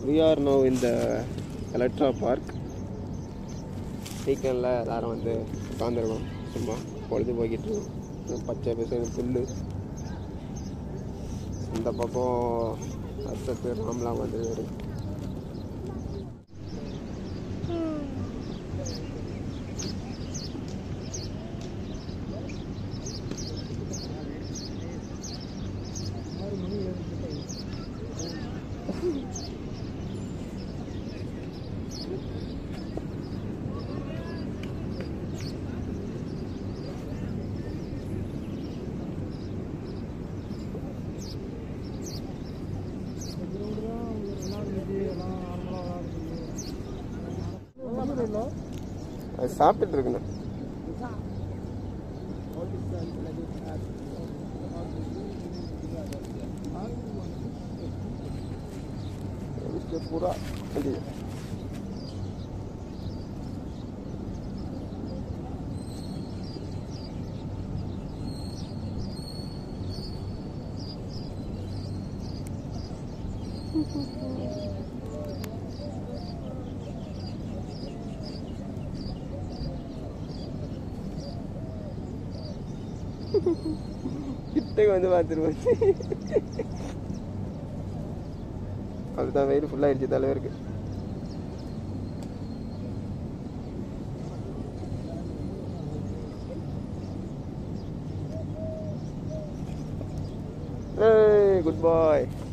we are now in the Electra park வீக்கெண்டில் எல்லாரும் வந்து உட்காந்துருக்கோம் சும்மா பொழுது போய்கிட்டு இருக்கோம் பச்சை பசங்க புல்லு இந்த பக்கம் அர்த்தத்து ராம்லாம் வந்து இருக்கு அது சாப்பிட்டுட்டு இருக்குண்ணே इसके पूरा जी கிட்டக்கு வந்து பார்த்துருவோம் அதுதான் வெயில் ஃபுல்லாகிடுச்சு தலைவருக்கு குட் பாய்